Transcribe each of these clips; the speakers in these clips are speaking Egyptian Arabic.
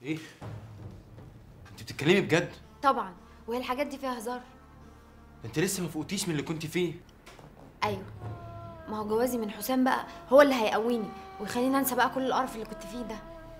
ايه انت بتتكلمي بجد طبعا وهي الحاجات دي فيها هزار انت لسه ما فوقتيش من اللي كنت فيه ايوه ما هو جوازي من حسام بقى هو اللي هيقويني ويخليني انسى بقى كل القرف اللي كنت فيه ده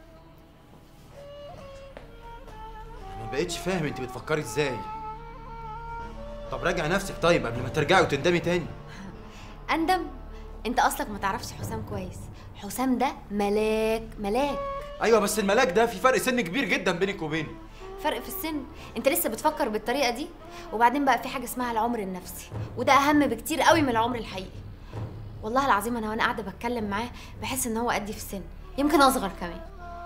ما بقتش فاهم انت بتفكري ازاي طب راجع نفسك طيب قبل ما ترجعي وتندمي تاني اندم انت اصلك ما تعرفش حسام كويس حسام ده ملاك ملاك ايوه بس الملاك ده في فرق سن كبير جدا بينك وبينه فرق في السن انت لسه بتفكر بالطريقه دي وبعدين بقى في حاجه اسمها العمر النفسي وده اهم بكتير قوي من العمر الحقيقي والله العظيم انا وانا قاعده بتكلم معاه بحس ان هو قدي في السن يمكن اصغر كمان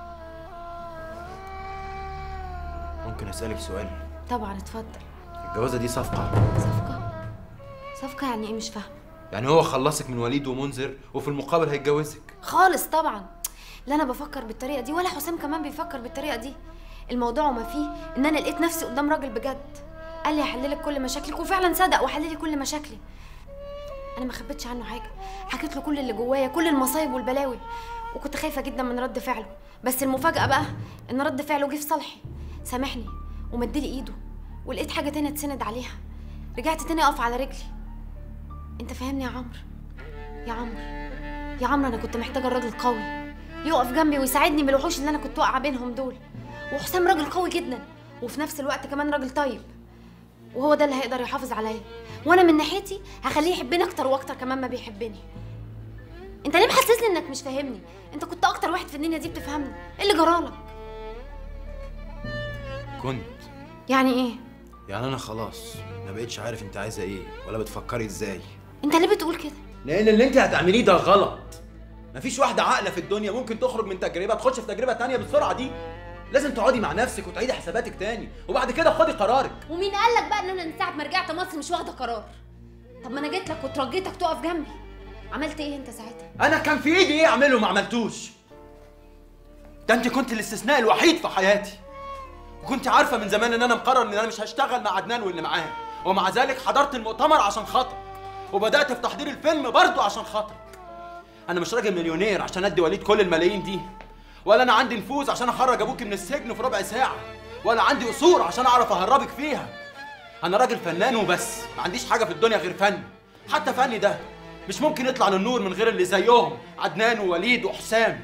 ممكن اسالك سؤال طبعا اتفضل الجوازه دي صفقه صفقه صفقه يعني ايه مش فاهمه يعني هو خلصك من وليد ومنذر وفي المقابل هيتجوزك خالص طبعا لا انا بفكر بالطريقه دي ولا حسام كمان بيفكر بالطريقه دي الموضوع وما فيه ان انا لقيت نفسي قدام راجل بجد قال لي هحللك كل مشاكلك وفعلا صدق وحل لي كل مشاكلي انا ما خبيتش عنه حاجه حكيت له كل اللي جوايا كل المصايب والبلاوي وكنت خايفه جدا من رد فعله بس المفاجاه بقى ان رد فعله جه في صالحي سامحني ومدلي ايده ولقيت حاجه تانية اتسند عليها رجعت تاني اقف على رجلي انت فاهمني يا عمرو يا عمرو يا عمرو انا كنت محتاجه الراجل قوي يقف جنبي ويساعدني من الوحوش اللي انا كنت واقعه بينهم دول وحسام راجل قوي جدا وفي نفس الوقت كمان راجل طيب وهو ده اللي هيقدر يحافظ عليا وانا من ناحيتي هخليه يحبني اكتر واكتر كمان ما بيحبني انت ليه محسسني انك مش فاهمني انت كنت اكتر واحد في الدنيا دي بتفهمني ايه اللي جرالك كنت يعني ايه يعني انا خلاص ما بقتش عارف انت عايزه ايه ولا بتفكري ازاي انت ليه بتقول كده لان اللي انت هتعمليه ده غلط مفيش واحده عاقله في الدنيا ممكن تخرج من تجربه تخش في تجربه تانية بالسرعه دي لازم تقعدي مع نفسك وتعيدي حساباتك تاني وبعد كده خدي قرارك ومين قال لك بقى ان انا من ساعه ما رجعت مصر مش واخده قرار طب ما انا جيت لك وترجيتك تقف جنبي عملت ايه انت ساعتها انا كان في ايدي ايه اعمله وما عملتوش ده انت كنت الاستثناء الوحيد في حياتي وكنت عارفه من زمان ان انا مقرر ان انا مش هشتغل مع عدنان واللي معاه ومع ذلك حضرت المؤتمر عشان خاطرك وبدات في تحضير الفيلم برضه عشان خاطرك انا مش راجل مليونير عشان ادي وليد كل الملايين دي ولا انا عندي نفوذ عشان اخرج ابوك من السجن في ربع ساعه ولا عندي قصور عشان اعرف اهربك فيها انا راجل فنان وبس ما عنديش حاجه في الدنيا غير فن حتى فني ده مش ممكن يطلع للنور من غير اللي زيهم عدنان ووليد وحسام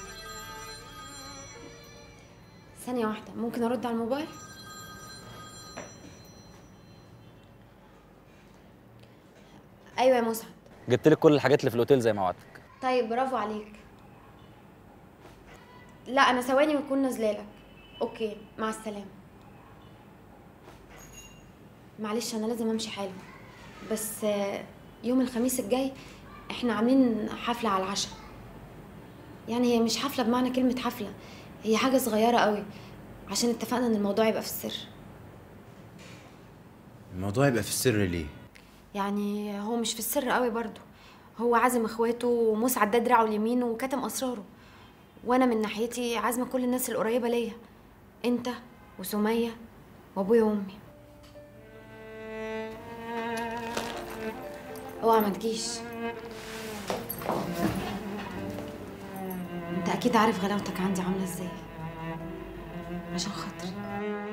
ثانيه واحده ممكن ارد على الموبايل ايوه يا مسعد جبت لك كل الحاجات اللي في الاوتيل زي ما وعدتك طيب برافو عليك لا انا ثواني واكون نازله لك اوكي مع السلامه معلش انا لازم امشي حالا بس آه، يوم الخميس الجاي احنا عاملين حفله على العشاء يعني هي مش حفله بمعنى كلمه حفله هي حاجه صغيره قوي عشان اتفقنا ان الموضوع يبقى في السر الموضوع يبقى في السر ليه يعني هو مش في السر قوي برضو هو عازم اخواته ومسعد ده دراعه اليمين وكتم اسراره وانا من ناحيتي عازمه كل الناس القريبه ليا انت وسميه وابويا وامي اوعى ما تجيش انت اكيد عارف غلاوتك عندي عامله ازاي عشان خاطري